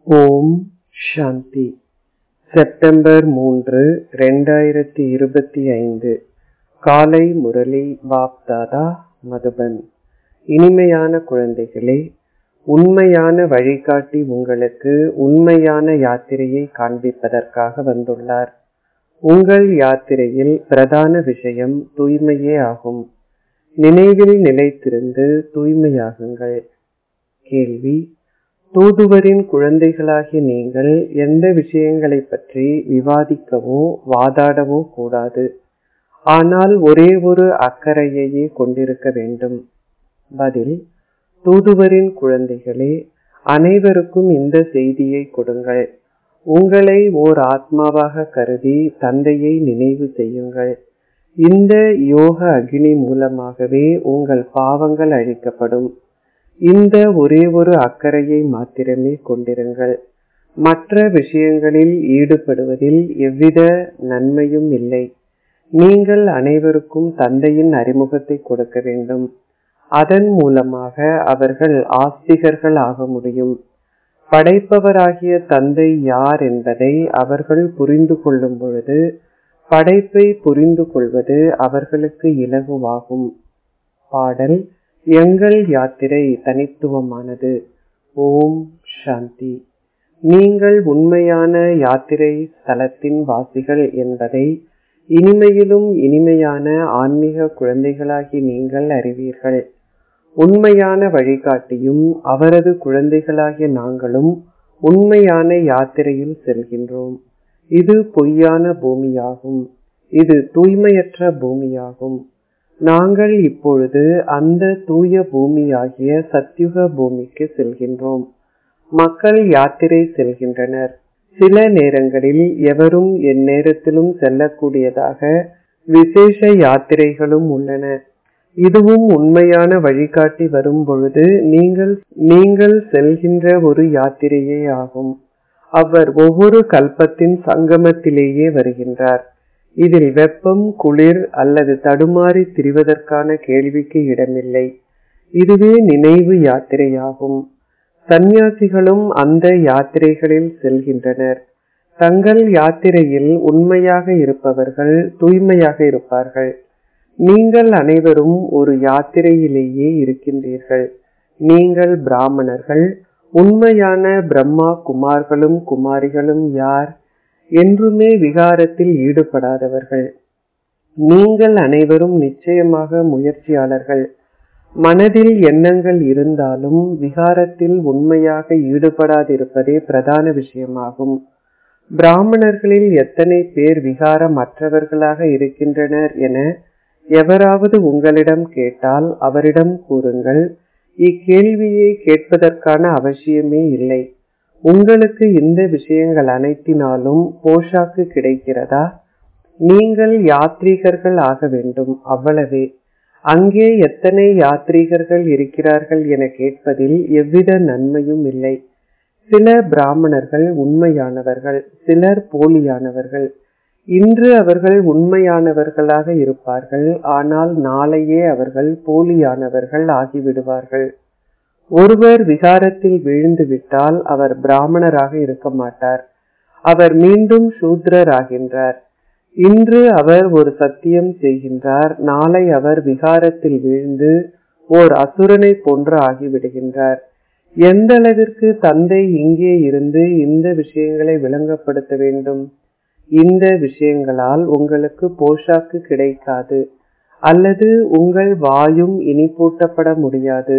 ஓம் சாந்தி September மூன்று ரெண்டாயிரத்தி இருபத்தி ஐந்து காலை முரளி பாப்தாதா மதுபன் இனிமையான குழந்தைகளே உண்மையான வழிகாட்டி உங்களுக்கு உண்மையான யாத்திரையை காண்பிப்பதற்காக வந்துள்ளார் உங்கள் யாத்திரையில் பிரதான விஷயம் தூய்மையே ஆகும் நினைவில் நிலைத்திருந்து தூய்மையாகுங்கள் கேள்வி தூதுவரின் குழந்தைகளாகிய நீங்கள் எந்த விஷயங்களை பற்றி விவாதிக்கவோ வாதாடவோ கூடாது ஆனால் ஒரே ஒரு அக்கறையையே கொண்டிருக்க வேண்டும் பதில் தூதுவரின் குழந்தைகளே அனைவருக்கும் இந்த செய்தியை கொடுங்கள் உங்களை ஓர் ஆத்மாவாக கருதி தந்தையை நினைவு செய்யுங்கள் இந்த யோக அக்னி மூலமாகவே உங்கள் பாவங்கள் அழிக்கப்படும் இந்த ஒரே ஒரு அக்கறையை மாத்திரமே கொண்டிருங்கள் மற்ற விஷயங்களில் ஈடுபடுவதில் எவ்வித நன்மையும் இல்லை நீங்கள் அனைவருக்கும் தந்தையின் அறிமுகத்தை கொடுக்க வேண்டும் அதன் மூலமாக அவர்கள் ஆஸ்திகர்கள் ஆக முடியும் படைப்பவராகிய தந்தை யார் என்பதை அவர்கள் புரிந்து கொள்ளும் பொழுது படைப்பை புரிந்து கொள்வது அவர்களுக்கு இலகுவாகும் பாடல் எங்கள் யாத்திரை தனித்துவமானது ஓம் சாந்தி நீங்கள் உண்மையான யாத்திரை ஸ்தலத்தின் வாசிகள் என்பதை இனிமையிலும் இனிமையான ஆன்மீக குழந்தைகளாகி நீங்கள் அறிவீர்கள் உண்மையான வழிகாட்டியும் அவரது குழந்தைகளாகிய நாங்களும் உண்மையான யாத்திரையில் செல்கின்றோம் இது பொய்யான பூமியாகும் இது தூய்மையற்ற பூமியாகும் நாங்கள் இப்பொழுது அந்த தூய பூமியாகிய சத்யுக பூமிக்கு செல்கின்றோம் மக்கள் யாத்திரை செல்கின்றனர் சில நேரங்களில் எவரும் எந்நேரத்திலும் செல்லக்கூடியதாக விசேஷ யாத்திரைகளும் உள்ளன இதுவும் உண்மையான வழிகாட்டி வரும் பொழுது நீங்கள் நீங்கள் செல்கின்ற ஒரு யாத்திரையே ஆகும் அவர் ஒவ்வொரு கல்பத்தின் சங்கமத்திலேயே வருகின்றார் இதில் வெப்பம் குளிர் அல்லது தடுமாறி திரிவதற்கான கேள்விக்கு இடமில்லை இதுவே நினைவு யாத்திரையாகும் சந்நியாசிகளும் அந்த யாத்திரைகளில் செல்கின்றனர் தங்கள் யாத்திரையில் உண்மையாக இருப்பவர்கள் தூய்மையாக இருப்பார்கள் நீங்கள் அனைவரும் ஒரு யாத்திரையிலேயே இருக்கின்றீர்கள் நீங்கள் பிராமணர்கள் உண்மையான பிரம்மா குமார்களும் குமாரிகளும் யார் என்றுமே விகாரத்தில் ஈடுபடாதவர்கள் நீங்கள் அனைவரும் நிச்சயமாக முயற்சியாளர்கள் மனதில் எண்ணங்கள் இருந்தாலும் விகாரத்தில் உண்மையாக ஈடுபடாதிருப்பதே பிரதான விஷயமாகும் பிராமணர்களில் எத்தனை பேர் விகாரம் அற்றவர்களாக இருக்கின்றனர் என எவராவது உங்களிடம் கேட்டால் அவரிடம் கூறுங்கள் இக்கேள்வியை கேட்பதற்கான அவசியமே இல்லை உங்களுக்கு இந்த விஷயங்கள் அனைத்தினாலும் போஷாக்கு கிடைக்கிறதா நீங்கள் யாத்ரீகர்கள் ஆக வேண்டும் அவ்வளவே அங்கே எத்தனை யாத்ரீகர்கள் இருக்கிறார்கள் என கேட்பதில் எவ்வித நன்மையும் இல்லை சில பிராமணர்கள் உண்மையானவர்கள் சிலர் போலியானவர்கள் இன்று அவர்கள் உண்மையானவர்களாக இருப்பார்கள் ஆனால் நாளையே அவர்கள் போலியானவர்கள் ஆகிவிடுவார்கள் ஒருவர் விகாரத்தில் விழுந்து விட்டால் அவர் பிராமணராக இருக்க மாட்டார் அவர் மீண்டும் சூத்ரர் ஆகின்றார் இன்று அவர் ஒரு சத்தியம் செய்கின்றார் நாளை அவர் விகாரத்தில் வீழ்ந்து ஓர் அசுரனை போன்று ஆகிவிடுகின்றார் எந்த அளவிற்கு தந்தை இங்கே இருந்து இந்த விஷயங்களை விளங்கப்படுத்த வேண்டும் இந்த விஷயங்களால் உங்களுக்கு போஷாக்கு கிடைக்காது அல்லது உங்கள் வாயும் இனிப்பூட்டப்பட முடியாது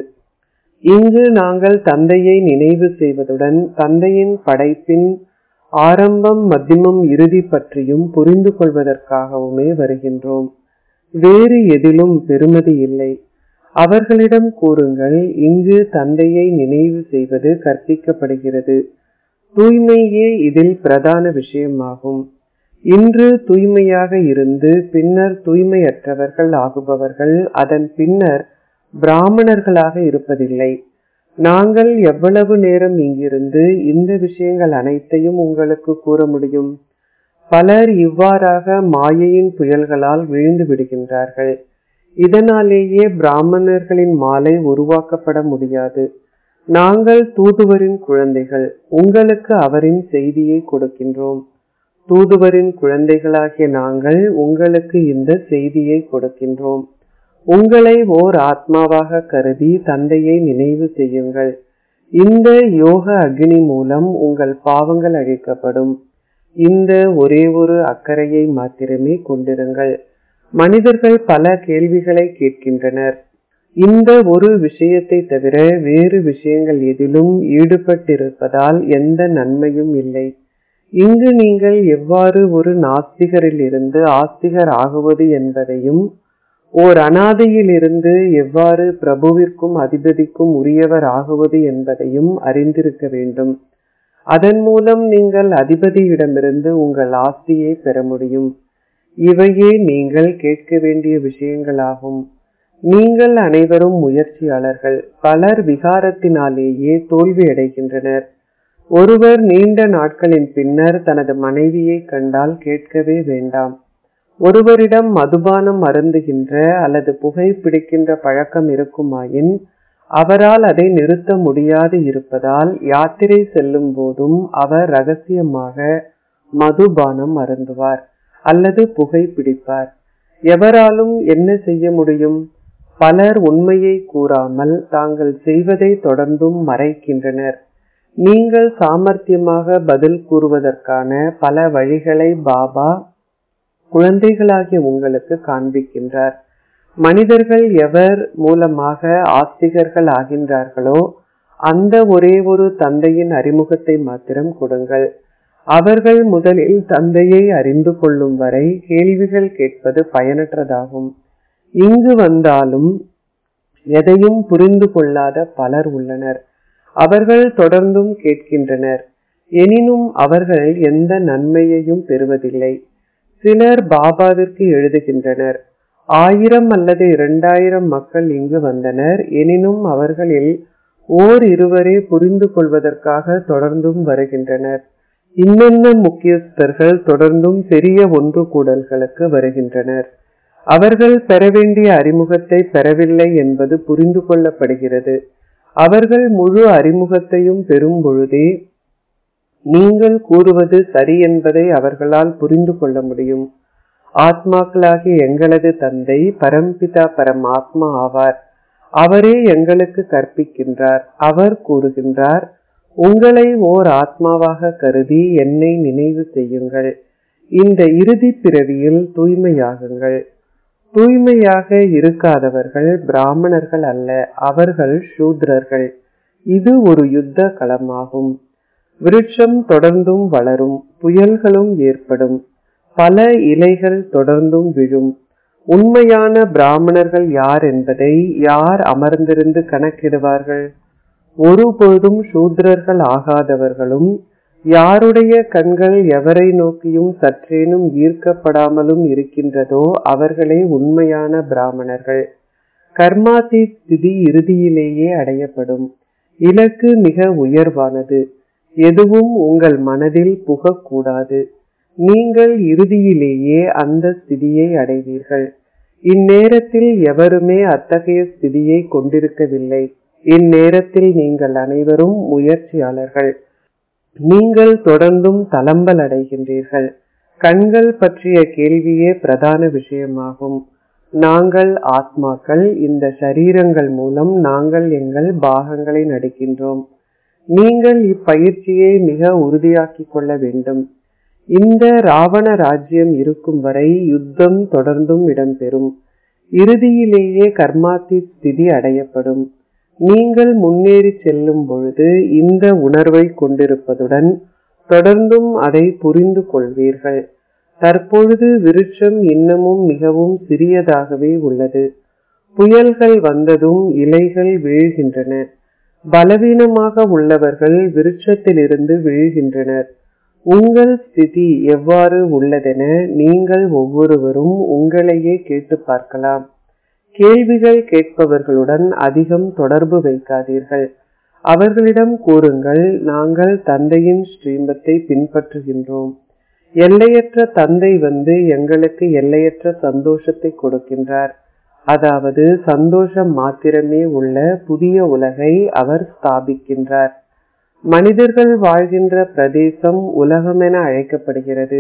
இங்கு நாங்கள் தந்தையை நினைவு செய்வதுடன் தந்தையின் படைப்பின் ஆரம்பம் மத்தியமம் இறுதி பற்றியும் புரிந்து கொள்வதற்காகவுமே வருகின்றோம் வேறு எதிலும் பெருமதி இல்லை அவர்களிடம் கூறுங்கள் இங்கு தந்தையை நினைவு செய்வது கற்பிக்கப்படுகிறது தூய்மையே இதில் பிரதான விஷயமாகும் இன்று தூய்மையாக இருந்து பின்னர் தூய்மையற்றவர்கள் ஆகுபவர்கள் அதன் பின்னர் பிராமணர்களாக இருப்பதில்லை நாங்கள் எவ்வளவு நேரம் இங்கிருந்து இந்த விஷயங்கள் அனைத்தையும் உங்களுக்கு கூற முடியும் பலர் இவ்வாறாக மாயையின் புயல்களால் விழுந்து விடுகின்றார்கள் இதனாலேயே பிராமணர்களின் மாலை உருவாக்கப்பட முடியாது நாங்கள் தூதுவரின் குழந்தைகள் உங்களுக்கு அவரின் செய்தியை கொடுக்கின்றோம் தூதுவரின் குழந்தைகளாகிய நாங்கள் உங்களுக்கு இந்த செய்தியை கொடுக்கின்றோம் உங்களை ஓர் ஆத்மாவாக கருதி தந்தையை நினைவு செய்யுங்கள் இந்த யோக அக்னி மூலம் உங்கள் பாவங்கள் அழிக்கப்படும் இந்த ஒரே ஒரு அக்கறையை மாத்திரமே கொண்டிருங்கள் மனிதர்கள் பல கேள்விகளை கேட்கின்றனர் இந்த ஒரு விஷயத்தை தவிர வேறு விஷயங்கள் எதிலும் ஈடுபட்டிருப்பதால் எந்த நன்மையும் இல்லை இங்கு நீங்கள் எவ்வாறு ஒரு நாஸ்திகரில் இருந்து ஆஸ்திகர் ஆகுவது என்பதையும் ஓர் அனாதையிலிருந்து எவ்வாறு பிரபுவிற்கும் அதிபதிக்கும் உரியவர் ஆகுவது என்பதையும் அறிந்திருக்க வேண்டும் அதன் மூலம் நீங்கள் அதிபதியிடமிருந்து உங்கள் ஆஸ்தியை பெற முடியும் இவையே நீங்கள் கேட்க வேண்டிய விஷயங்களாகும் நீங்கள் அனைவரும் முயற்சியாளர்கள் பலர் விகாரத்தினாலேயே தோல்வி அடைகின்றனர் ஒருவர் நீண்ட நாட்களின் பின்னர் தனது மனைவியை கண்டால் கேட்கவே வேண்டாம் ஒருவரிடம் மதுபானம் அருந்துகின்ற அல்லது புகை பிடிக்கின்ற பழக்கம் இருக்குமாயின் அவரால் அதை நிறுத்த முடியாது இருப்பதால் யாத்திரை செல்லும் போதும் அவர் ரகசியமாக மதுபானம் அருந்துவார் அல்லது புகை பிடிப்பார் எவராலும் என்ன செய்ய முடியும் பலர் உண்மையை கூறாமல் தாங்கள் செய்வதை தொடர்ந்தும் மறைக்கின்றனர் நீங்கள் சாமர்த்தியமாக பதில் கூறுவதற்கான பல வழிகளை பாபா குழந்தைகளாகிய உங்களுக்கு காண்பிக்கின்றார் மனிதர்கள் எவர் மூலமாக ஆஸ்திகர்கள் ஆகின்றார்களோ அந்த ஒரே ஒரு தந்தையின் அறிமுகத்தை மாத்திரம் கொடுங்கள் அவர்கள் முதலில் தந்தையை அறிந்து கொள்ளும் வரை கேள்விகள் கேட்பது பயனற்றதாகும் இங்கு வந்தாலும் எதையும் புரிந்து கொள்ளாத பலர் உள்ளனர் அவர்கள் தொடர்ந்தும் கேட்கின்றனர் எனினும் அவர்கள் எந்த நன்மையையும் பெறுவதில்லை சிலர் பாபாவிற்கு எழுதுகின்றனர் ஆயிரம் அல்லது இரண்டாயிரம் மக்கள் இங்கு வந்தனர் எனினும் அவர்களில் ஓர் இருவரே புரிந்து கொள்வதற்காக தொடர்ந்தும் வருகின்றனர் இன்னென்ன முக்கியஸ்தர்கள் தொடர்ந்தும் பெரிய ஒன்று கூடல்களுக்கு வருகின்றனர் அவர்கள் பெற வேண்டிய அறிமுகத்தை பெறவில்லை என்பது புரிந்து கொள்ளப்படுகிறது அவர்கள் முழு அறிமுகத்தையும் பெறும் பொழுதே நீங்கள் கூறுவது சரி என்பதை அவர்களால் புரிந்து கொள்ள முடியும் ஆத்மாக்களாகிய எங்களது தந்தை பரம்பிதா பரமாத்மா ஆவார் அவரே எங்களுக்கு கற்பிக்கின்றார் அவர் கூறுகின்றார் உங்களை ஓர் ஆத்மாவாக கருதி என்னை நினைவு செய்யுங்கள் இந்த இறுதி பிறவியில் தூய்மையாகுங்கள் தூய்மையாக இருக்காதவர்கள் பிராமணர்கள் அல்ல அவர்கள் சூத்ரர்கள் இது ஒரு யுத்த களமாகும் விருட்சம் தொடர்ந்தும் வளரும் புயல்களும் ஏற்படும் பல இலைகள் தொடர்ந்தும் விழும் உண்மையான பிராமணர்கள் யார் என்பதை யார் அமர்ந்திருந்து கணக்கிடுவார்கள் ஒருபொழுதும் சூத்ரர்கள் ஆகாதவர்களும் யாருடைய கண்கள் எவரை நோக்கியும் சற்றேனும் ஈர்க்கப்படாமலும் இருக்கின்றதோ அவர்களே உண்மையான பிராமணர்கள் கர்மாதி ஸ்திதி இறுதியிலேயே அடையப்படும் இலக்கு மிக உயர்வானது எதுவும் உங்கள் மனதில் புகக்கூடாது நீங்கள் இறுதியிலேயே அந்த ஸ்திதியை அடைவீர்கள் இந்நேரத்தில் எவருமே அத்தகைய ஸ்திதியை கொண்டிருக்கவில்லை இந்நேரத்தில் நீங்கள் அனைவரும் முயற்சியாளர்கள் நீங்கள் தொடர்ந்தும் தளம்பல் அடைகின்றீர்கள் கண்கள் பற்றிய கேள்வியே பிரதான விஷயமாகும் நாங்கள் ஆத்மாக்கள் இந்த சரீரங்கள் மூலம் நாங்கள் எங்கள் பாகங்களை நடிக்கின்றோம் நீங்கள் இப்பயிற்சியை மிக உறுதியாக்கிக் கொள்ள வேண்டும் இந்த ராவண ராஜ்யம் இருக்கும் வரை யுத்தம் தொடர்ந்தும் இடம்பெறும் இறுதியிலேயே கர்மாத்தி ஸ்திதி அடையப்படும் நீங்கள் முன்னேறி செல்லும் பொழுது இந்த உணர்வை கொண்டிருப்பதுடன் தொடர்ந்தும் அதை புரிந்து கொள்வீர்கள் தற்பொழுது விருட்சம் இன்னமும் மிகவும் சிறியதாகவே உள்ளது புயல்கள் வந்ததும் இலைகள் வீழ்கின்றன பலவீனமாக உள்ளவர்கள் விருட்சத்திலிருந்து வீழ்கின்றனர் உங்கள் ஸ்திதி எவ்வாறு உள்ளதென நீங்கள் ஒவ்வொருவரும் உங்களையே கேட்டு பார்க்கலாம் கேள்விகள் கேட்பவர்களுடன் அதிகம் தொடர்பு வைக்காதீர்கள் அவர்களிடம் கூறுங்கள் நாங்கள் தந்தையின் ஸ்ரீமத்தை பின்பற்றுகின்றோம் எல்லையற்ற தந்தை வந்து எங்களுக்கு எல்லையற்ற சந்தோஷத்தை கொடுக்கின்றார் அதாவது சந்தோஷம் மாத்திரமே உள்ள புதிய உலகை அவர் ஸ்தாபிக்கின்றார் மனிதர்கள் வாழ்கின்ற பிரதேசம் உலகமென அழைக்கப்படுகிறது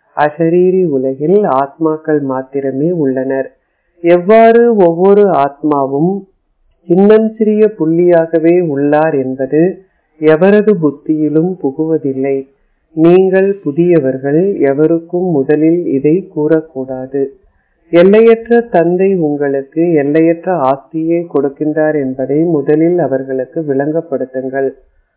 அஷரீரி உலகில் ஆத்மாக்கள் மாத்திரமே உள்ளனர் எவ்வாறு ஒவ்வொரு ஆத்மாவும் சின்னஞ்சிறிய புள்ளியாகவே உள்ளார் என்பது எவரது புத்தியிலும் புகுவதில்லை நீங்கள் புதியவர்கள் எவருக்கும் முதலில் இதை கூறக்கூடாது எல்லையற்ற தந்தை உங்களுக்கு எல்லையற்ற ஆஸ்தியை கொடுக்கின்றார் என்பதை முதலில் அவர்களுக்கு விளங்கப்படுத்துங்கள்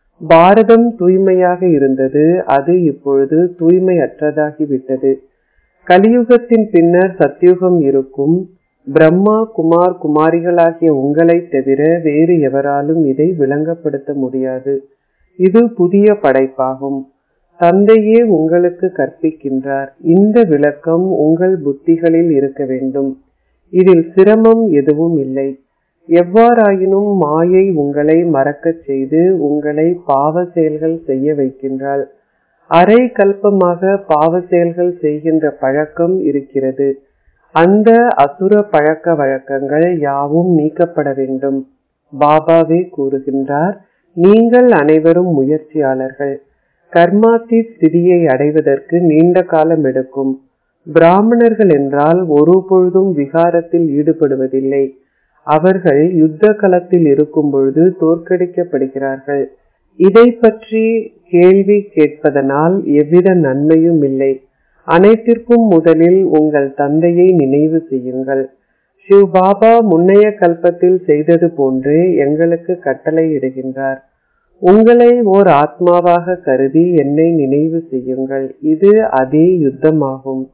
பாரதம் தூய்மையாக இருந்தது அது இப்பொழுது தூய்மையற்றதாகிவிட்டது கலியுகத்தின் பின்னர் சத்தியுகம் இருக்கும் பிரம்மா குமார் குமாரிகளாகிய உங்களை தவிர வேறு எவராலும் இதை விளங்கப்படுத்த முடியாது இது புதிய படைப்பாகும் தந்தையே உங்களுக்கு கற்பிக்கின்றார் இந்த விளக்கம் உங்கள் புத்திகளில் இருக்க வேண்டும் இதில் சிரமம் எதுவும் இல்லை எவ்வாறாயினும் மாயை உங்களை மறக்கச் செய்து உங்களை பாவ செயல்கள் செய்ய வைக்கின்றாள் அரை கல்பமாக பாவ செயல்கள் செய்கின்ற பழக்கம் இருக்கிறது அந்த அசுர பழக்க வழக்கங்கள் யாவும் நீக்கப்பட வேண்டும் பாபாவே கூறுகின்றார் நீங்கள் அனைவரும் முயற்சியாளர்கள் கர்மாத்தி ஸ்திதியை அடைவதற்கு நீண்ட காலம் எடுக்கும் பிராமணர்கள் என்றால் ஒரு பொழுதும் விகாரத்தில் ஈடுபடுவதில்லை அவர்கள் யுத்த களத்தில் இருக்கும் பொழுது தோற்கடிக்கப்படுகிறார்கள் இதை பற்றி கேள்வி கேட்பதனால் எவ்வித நன்மையும் இல்லை அனைத்திற்கும் முதலில் உங்கள் தந்தையை நினைவு செய்யுங்கள் சிவ் பாபா முன்னைய கல்பத்தில் செய்தது போன்று எங்களுக்கு கட்டளை இடுகின்றார் உங்களை ஓர் ஆத்மாவாக கருதி என்னை நினைவு செய்யுங்கள் இது அதே யுத்தமாகும்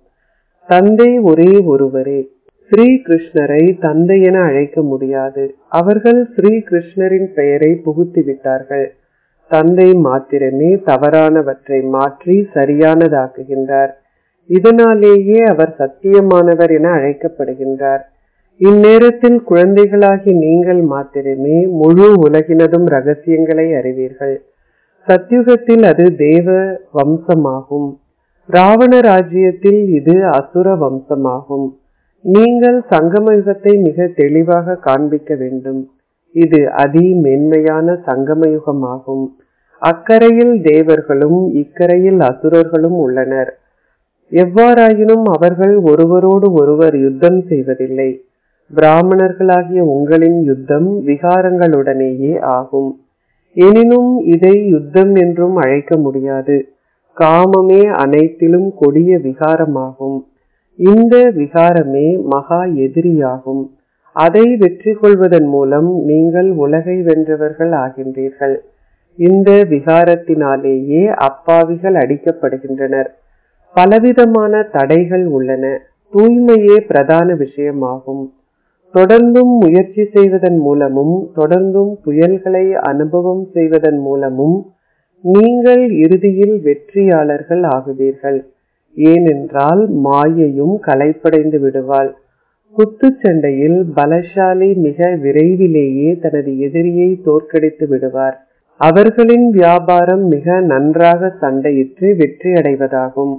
தந்தை ஒரே ஒருவரே ஸ்ரீ கிருஷ்ணரை தந்தை என அழைக்க முடியாது அவர்கள் ஸ்ரீ கிருஷ்ணரின் பெயரை புகுத்தி விட்டார்கள் தந்தை மாத்திரமே தவறானவற்றை மாற்றி சரியானதாக்குகின்றார் இதனாலேயே அவர் சத்தியமானவர் என அழைக்கப்படுகின்றார் இந்நேரத்தில் குழந்தைகளாகி நீங்கள் மாத்திரமே முழு உலகினதும் ரகசியங்களை அறிவீர்கள் சத்யுகத்தில் அது தேவ வம்சமாகும் ராவண ராஜ்யத்தில் இது அசுர வம்சமாகும் நீங்கள் சங்கமயுகத்தை மிக தெளிவாக காண்பிக்க வேண்டும் இது அதி மென்மையான சங்கமயுகமாகும் அக்கரையில் தேவர்களும் இக்கரையில் அசுரர்களும் உள்ளனர் எவ்வாறாயினும் அவர்கள் ஒருவரோடு ஒருவர் யுத்தம் செய்வதில்லை பிராமணர்களாகிய உங்களின் யுத்தம் விகாரங்களுடனேயே ஆகும் எனினும் இதை யுத்தம் என்றும் அழைக்க முடியாது காமமே அனைத்திலும் கொடிய விகாரமாகும் இந்த விகாரமே மகா எதிரியாகும் அதை வெற்றி கொள்வதன் மூலம் நீங்கள் உலகை வென்றவர்கள் ஆகின்றீர்கள் இந்த விகாரத்தினாலேயே அப்பாவிகள் அடிக்கப்படுகின்றனர் பலவிதமான தடைகள் உள்ளன தூய்மையே பிரதான விஷயமாகும் தொடர்ந்தும் முயற்சி செய்வதன் மூலமும் தொடர்ந்தும் புயல்களை அனுபவம் செய்வதன் மூலமும் நீங்கள் இறுதியில் வெற்றியாளர்கள் ஆகுவீர்கள் ஏனென்றால் மாயையும் கலைப்படைந்து விடுவாள் குத்துச்சண்டையில் பலசாலி மிக விரைவிலேயே தனது எதிரியை தோற்கடித்து விடுவார் அவர்களின் வியாபாரம் மிக நன்றாக சண்டையிட்டு வெற்றி அடைவதாகும்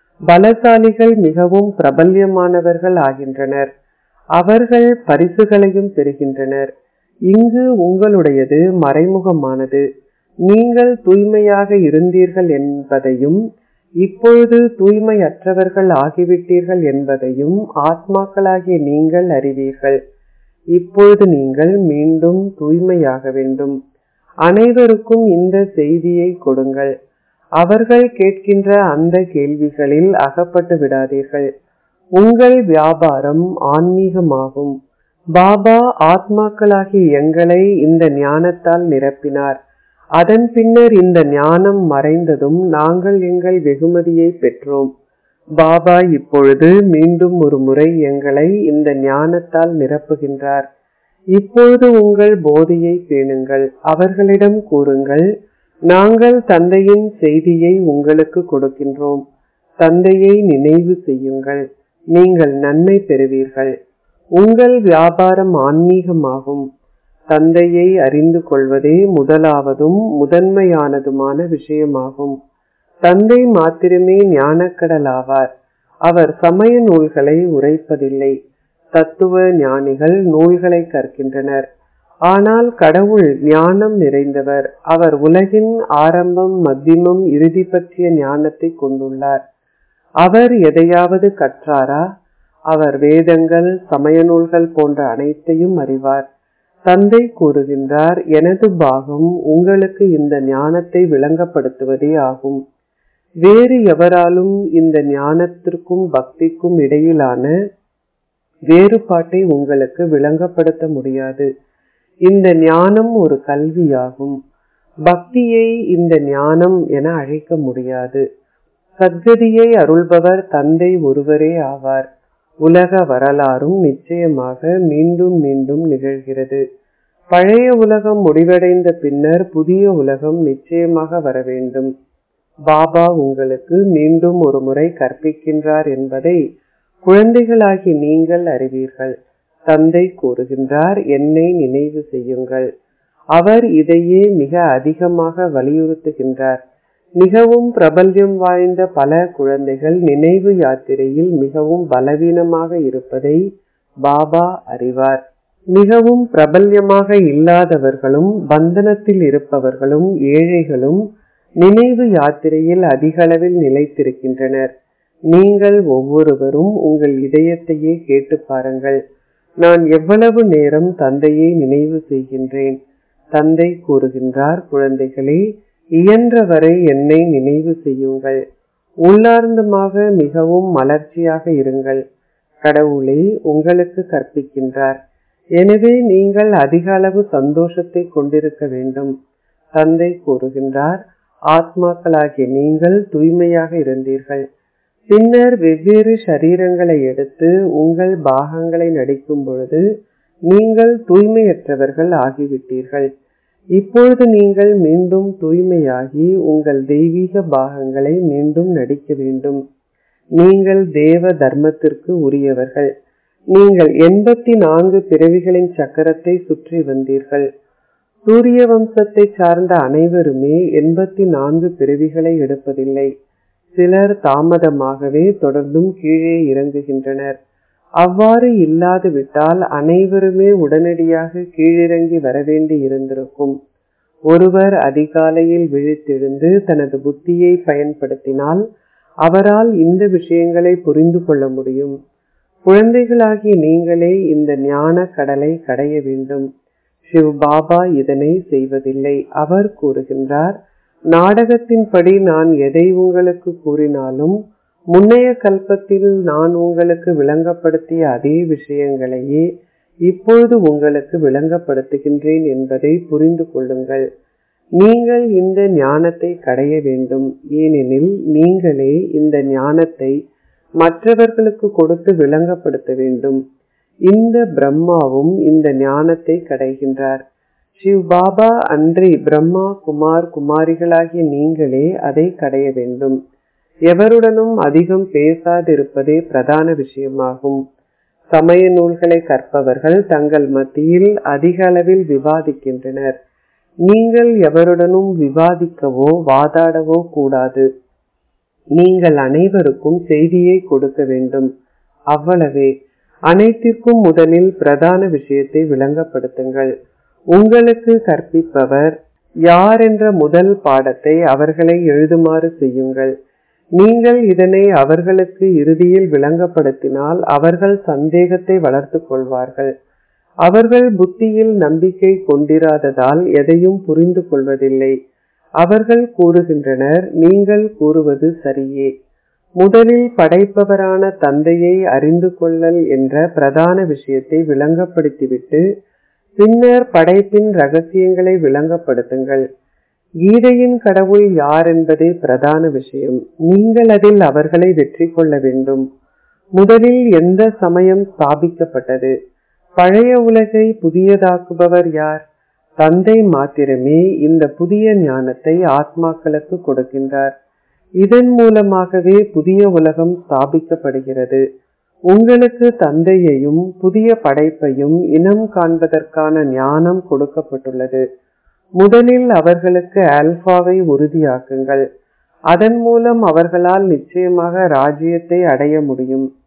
பலசாலிகள் மிகவும் பிரபல்யமானவர்கள் ஆகின்றனர் அவர்கள் பரிசுகளையும் பெறுகின்றனர் இங்கு உங்களுடையது மறைமுகமானது நீங்கள் தூய்மையாக இருந்தீர்கள் என்பதையும் இப்பொழுது தூய்மையற்றவர்கள் ஆகிவிட்டீர்கள் என்பதையும் ஆத்மாக்களாகிய நீங்கள் அறிவீர்கள் இப்பொழுது நீங்கள் மீண்டும் தூய்மையாக வேண்டும் அனைவருக்கும் இந்த செய்தியை கொடுங்கள் அவர்கள் கேட்கின்ற அந்த கேள்விகளில் அகப்பட்டு விடாதீர்கள் உங்கள் வியாபாரம் ஆன்மீகமாகும் பாபா ஆத்மாக்களாகிய எங்களை இந்த ஞானத்தால் நிரப்பினார் அதன் பின்னர் இந்த ஞானம் மறைந்ததும் நாங்கள் எங்கள் வெகுமதியை பெற்றோம் பாபா இப்பொழுது மீண்டும் ஒரு முறை எங்களை இந்த ஞானத்தால் நிரப்புகின்றார் இப்பொழுது உங்கள் போதையை பேணுங்கள் அவர்களிடம் கூறுங்கள் நாங்கள் தந்தையின் செய்தியை உங்களுக்கு கொடுக்கின்றோம் தந்தையை நினைவு செய்யுங்கள் நீங்கள் நன்மை பெறுவீர்கள் உங்கள் வியாபாரம் ஆன்மீகமாகும் தந்தையை அறிந்து கொள்வதே முதலாவதும் முதன்மையானதுமான விஷயமாகும் தந்தை மாத்திரமே ஞானக்கடல் ஆவார் அவர் சமய நூல்களை உரைப்பதில்லை தத்துவ ஞானிகள் நூல்களை கற்கின்றனர் ஆனால் கடவுள் ஞானம் நிறைந்தவர் அவர் உலகின் ஆரம்பம் மத்தியமம் இறுதி பற்றிய ஞானத்தை கொண்டுள்ளார் அவர் எதையாவது கற்றாரா அவர் வேதங்கள் சமய நூல்கள் போன்ற அனைத்தையும் அறிவார் தந்தை கூறுகின்றார் எனது பாகம் உங்களுக்கு இந்த ஞானத்தை விளங்கப்படுத்துவதே ஆகும் வேறு எவராலும் இந்த ஞானத்திற்கும் பக்திக்கும் இடையிலான வேறுபாட்டை உங்களுக்கு விளங்கப்படுத்த முடியாது இந்த ஞானம் ஒரு கல்வியாகும் பக்தியை இந்த ஞானம் என அழைக்க முடியாது சத்கதியை அருள்பவர் தந்தை ஒருவரே ஆவார் உலக வரலாறும் நிச்சயமாக மீண்டும் மீண்டும் நிகழ்கிறது பழைய உலகம் முடிவடைந்த பின்னர் புதிய உலகம் நிச்சயமாக வர வேண்டும் பாபா உங்களுக்கு மீண்டும் ஒரு முறை கற்பிக்கின்றார் என்பதை குழந்தைகளாகி நீங்கள் அறிவீர்கள் தந்தை கூறுகின்றார் என்னை நினைவு செய்யுங்கள் அவர் இதையே மிக அதிகமாக வலியுறுத்துகின்றார் மிகவும் பிரபல்யம் வாய்ந்த பல குழந்தைகள் நினைவு யாத்திரையில் மிகவும் பலவீனமாக இருப்பதை பாபா அறிவார் மிகவும் பிரபல்யமாக இல்லாதவர்களும் பந்தனத்தில் இருப்பவர்களும் ஏழைகளும் நினைவு யாத்திரையில் அதிகளவில் நிலைத்திருக்கின்றனர் நீங்கள் ஒவ்வொருவரும் உங்கள் இதயத்தையே கேட்டு பாருங்கள் நான் எவ்வளவு நேரம் தந்தையை நினைவு செய்கின்றேன் தந்தை கூறுகின்றார் குழந்தைகளே இயன்றவரை என்னை நினைவு செய்யுங்கள் உள்ளார்ந்தமாக மிகவும் மலர்ச்சியாக இருங்கள் கடவுளே உங்களுக்கு கற்பிக்கின்றார் எனவே நீங்கள் அதிக அளவு சந்தோஷத்தை கொண்டிருக்க வேண்டும் தந்தை கூறுகின்றார் ஆத்மாக்களாகிய நீங்கள் தூய்மையாக இருந்தீர்கள் பின்னர் வெவ்வேறு சரீரங்களை எடுத்து உங்கள் பாகங்களை நடிக்கும் பொழுது நீங்கள் தூய்மையற்றவர்கள் ஆகிவிட்டீர்கள் இப்பொழுது நீங்கள் மீண்டும் தூய்மையாகி உங்கள் தெய்வீக பாகங்களை மீண்டும் நடிக்க வேண்டும் நீங்கள் தேவ தர்மத்திற்கு உரியவர்கள் நீங்கள் எண்பத்தி நான்கு பிறவிகளின் சக்கரத்தை சுற்றி வந்தீர்கள் சூரிய வம்சத்தை சார்ந்த அனைவருமே எண்பத்தி நான்கு பிறவிகளை எடுப்பதில்லை சிலர் தாமதமாகவே தொடர்ந்தும் கீழே இறங்குகின்றனர் அவ்வாறு இல்லாது விட்டால் அனைவருமே உடனடியாக கீழிறங்கி வரவேண்டி இருந்திருக்கும் ஒருவர் அதிகாலையில் விழித்தெழுந்து தனது புத்தியை பயன்படுத்தினால் அவரால் இந்த விஷயங்களை புரிந்து கொள்ள முடியும் குழந்தைகளாகிய நீங்களே இந்த ஞான கடலை கடைய வேண்டும் சிவ் பாபா இதனை செய்வதில்லை அவர் கூறுகின்றார் நாடகத்தின்படி நான் எதை உங்களுக்கு கூறினாலும் முன்னைய கல்பத்தில் நான் உங்களுக்கு விளங்கப்படுத்திய அதே விஷயங்களையே இப்பொழுது உங்களுக்கு விளங்கப்படுத்துகின்றேன் என்பதை புரிந்து கொள்ளுங்கள் நீங்கள் இந்த ஞானத்தை கடைய வேண்டும் ஏனெனில் நீங்களே இந்த ஞானத்தை மற்றவர்களுக்கு கொடுத்து விளங்கப்படுத்த வேண்டும் இந்த பிரம்மாவும் இந்த ஞானத்தை கடைகின்றார் சிவ் பாபா அன்றி பிரம்மா குமார் குமாரிகளாகிய நீங்களே அதை கடைய வேண்டும் எவருடனும் அதிகம் பேசாதிருப்பதே பிரதான விஷயமாகும் சமய நூல்களை கற்பவர்கள் தங்கள் மத்தியில் அதிக அளவில் விவாதிக்கின்றனர் நீங்கள் எவருடனும் விவாதிக்கவோ வாதாடவோ கூடாது நீங்கள் அனைவருக்கும் செய்தியை கொடுக்க வேண்டும் அவ்வளவே அனைத்திற்கும் முதலில் பிரதான விஷயத்தை விளங்கப்படுத்துங்கள் உங்களுக்கு கற்பிப்பவர் யார் என்ற முதல் பாடத்தை அவர்களை எழுதுமாறு செய்யுங்கள் நீங்கள் இதனை அவர்களுக்கு இறுதியில் விளங்கப்படுத்தினால் அவர்கள் சந்தேகத்தை வளர்த்து கொள்வார்கள் அவர்கள் புத்தியில் நம்பிக்கை கொண்டிராததால் எதையும் புரிந்து கொள்வதில்லை அவர்கள் கூறுகின்றனர் நீங்கள் கூறுவது சரியே முதலில் படைப்பவரான தந்தையை அறிந்து கொள்ளல் என்ற பிரதான விஷயத்தை விளங்கப்படுத்திவிட்டு பின்னர் படைப்பின் ரகசியங்களை விளங்கப்படுத்துங்கள் கீதையின் கடவுள் யார் என்பதே பிரதான விஷயம் நீங்கள் அதில் அவர்களை வெற்றி கொள்ள வேண்டும் முதலில் எந்த சமயம் ஸ்தாபிக்கப்பட்டது பழைய உலகை புதியதாக்குபவர் யார் தந்தை மாத்திரமே இந்த புதிய ஞானத்தை ஆத்மாக்களுக்கு கொடுக்கின்றார் இதன் மூலமாகவே புதிய உலகம் ஸ்தாபிக்கப்படுகிறது உங்களுக்கு தந்தையையும் புதிய படைப்பையும் இனம் காண்பதற்கான ஞானம் கொடுக்கப்பட்டுள்ளது முதலில் அவர்களுக்கு ஆல்பாவை உறுதியாக்குங்கள் அதன் மூலம் அவர்களால் நிச்சயமாக ராஜ்யத்தை அடைய முடியும்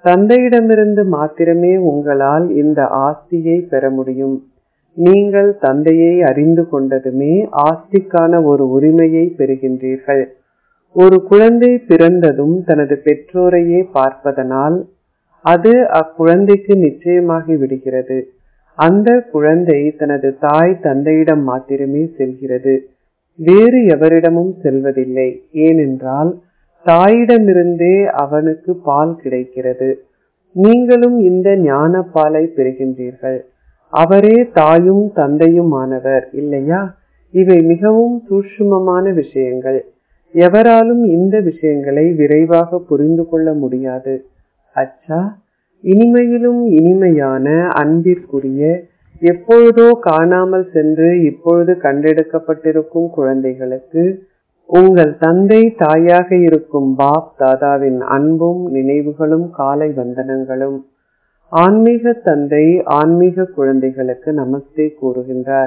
தந்தையிடமிருந்து மாத்திரமே உங்களால் இந்த ஆஸ்தியை பெற முடியும் நீங்கள் தந்தையை அறிந்து கொண்டதுமே ஆஸ்திக்கான ஒரு உரிமையை பெறுகின்றீர்கள் ஒரு குழந்தை பிறந்ததும் தனது பெற்றோரையே பார்ப்பதனால் அது அக்குழந்தைக்கு நிச்சயமாகி விடுகிறது அந்த குழந்தை தனது தாய் தந்தையிடம் மாத்திரமே செல்கிறது வேறு எவரிடமும் செல்வதில்லை ஏனென்றால் தாயிடமிருந்தே அவனுக்கு பால் கிடைக்கிறது நீங்களும் இந்த ஞான பாலை பெறுகின்றீர்கள் அவரே தாயும் தந்தையுமானவர் இல்லையா இவை மிகவும் சூட்சுமமான விஷயங்கள் எவராலும் இந்த விஷயங்களை விரைவாக புரிந்து கொள்ள முடியாது அச்சா இனிமையிலும் இனிமையான அன்பிற்குரிய எப்பொழுதோ காணாமல் சென்று இப்பொழுது கண்டெடுக்கப்பட்டிருக்கும் குழந்தைகளுக்கு உங்கள் தந்தை தாயாக இருக்கும் பாப் தாதாவின் அன்பும் நினைவுகளும் காலை வந்தனங்களும் ஆன்மீக தந்தை ஆன்மீக குழந்தைகளுக்கு நமஸ்தே கூறுகின்றார்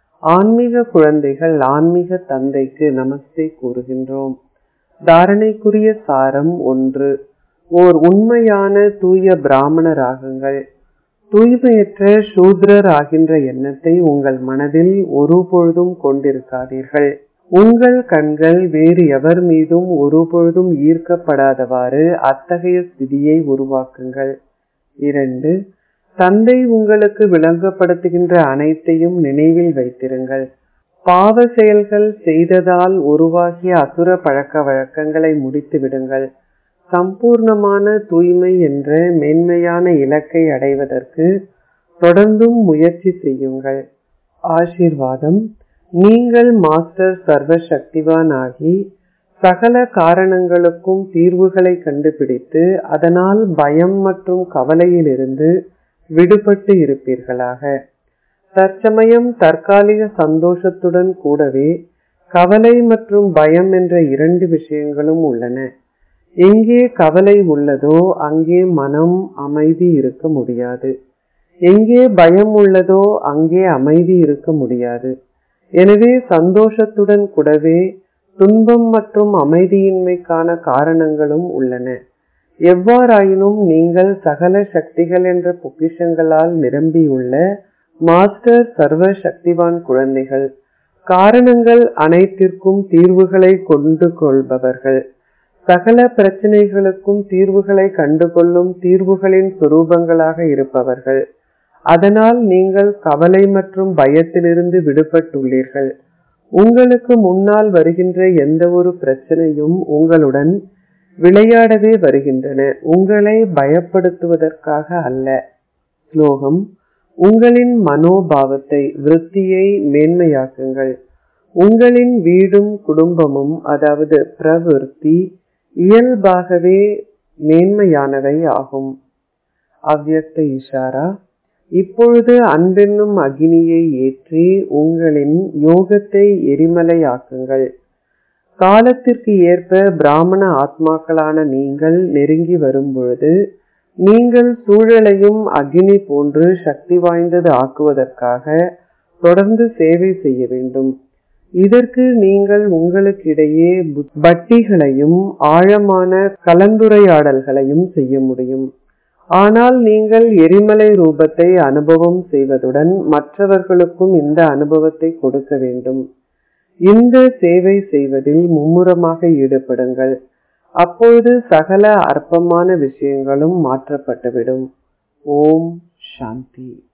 ஆன்மீக குழந்தைகள் ஆன்மீக தந்தைக்கு நமஸ்தே கூறுகின்றோம் தாரணைக்குரிய சாரம் ஒன்று ஓர் உண்மையான தூய பிராமணராகுங்கள் தூய்மையற்ற சூத்ரர் ஆகின்ற எண்ணத்தை உங்கள் மனதில் ஒருபொழுதும் கொண்டிருக்காதீர்கள் உங்கள் கண்கள் வேறு எவர் மீதும் ஒருபொழுதும் ஈர்க்கப்படாதவாறு அத்தகைய ஸ்திதியை உருவாக்குங்கள் இரண்டு தந்தை உங்களுக்கு விளங்கப்படுத்துகின்ற அனைத்தையும் நினைவில் வைத்திருங்கள் பாவ செயல்கள் செய்ததால் உருவாகிய அசுர பழக்க வழக்கங்களை முடித்து விடுங்கள் சம்பூர்ணமான தூய்மை என்ற மேன்மையான இலக்கை அடைவதற்கு தொடர்ந்தும் முயற்சி செய்யுங்கள் ஆசீர்வாதம் நீங்கள் மாஸ்டர் சர்வ சக்திவான் ஆகி சகல காரணங்களுக்கும் தீர்வுகளை கண்டுபிடித்து அதனால் பயம் மற்றும் கவலையிலிருந்து விடுபட்டு இருப்பீர்களாக தற்சமயம் தற்காலிக சந்தோஷத்துடன் கூடவே கவலை மற்றும் பயம் என்ற இரண்டு விஷயங்களும் உள்ளன எங்கே கவலை உள்ளதோ அங்கே மனம் அமைதி இருக்க முடியாது எங்கே பயம் உள்ளதோ அங்கே அமைதி இருக்க முடியாது எனவே சந்தோஷத்துடன் கூடவே துன்பம் மற்றும் அமைதியின்மைக்கான காரணங்களும் உள்ளன எவ்வாறாயினும் நீங்கள் சகல சக்திகள் என்ற பொக்கிஷங்களால் நிரம்பியுள்ள மாஸ்டர் சர்வ சக்திவான் குழந்தைகள் காரணங்கள் அனைத்திற்கும் தீர்வுகளை கொண்டு கொள்பவர்கள் சகல பிரச்சனைகளுக்கும் தீர்வுகளை கண்டுகொள்ளும் தீர்வுகளின் சுரூபங்களாக இருப்பவர்கள் அதனால் நீங்கள் கவலை மற்றும் பயத்திலிருந்து விடுபட்டுள்ளீர்கள் உங்களுக்கு முன்னால் வருகின்ற எந்த ஒரு பிரச்சனையும் உங்களுடன் விளையாடவே வருகின்றன உங்களை பயப்படுத்துவதற்காக அல்ல ஸ்லோகம் உங்களின் மனோபாவத்தை விருத்தியை மேன்மையாக்குங்கள் உங்களின் வீடும் குடும்பமும் அதாவது பிரவிற்த்தி இயல்பாகவே மேன்மையானவை ஆகும் அவ்யக்த இஷாரா இப்பொழுது அன்பென்னும் அக்னியை ஏற்றி உங்களின் யோகத்தை எரிமலையாக்குங்கள் காலத்திற்கு ஏற்ப பிராமண ஆத்மாக்களான நீங்கள் நெருங்கி வரும்பொழுது நீங்கள் சூழலையும் அக்னி போன்று சக்தி வாய்ந்தது ஆக்குவதற்காக தொடர்ந்து சேவை செய்ய வேண்டும் இதற்கு நீங்கள் உங்களுக்கிடையே பட்டிகளையும் ஆழமான கலந்துரையாடல்களையும் செய்ய முடியும் ஆனால் நீங்கள் எரிமலை ரூபத்தை அனுபவம் செய்வதுடன் மற்றவர்களுக்கும் இந்த அனுபவத்தை கொடுக்க வேண்டும் இந்த சேவை செய்வதில் மும்முரமாக ஈடுபடுங்கள் அப்பொழுது சகல அற்பமான விஷயங்களும் மாற்றப்பட்டுவிடும் ஓம் சாந்தி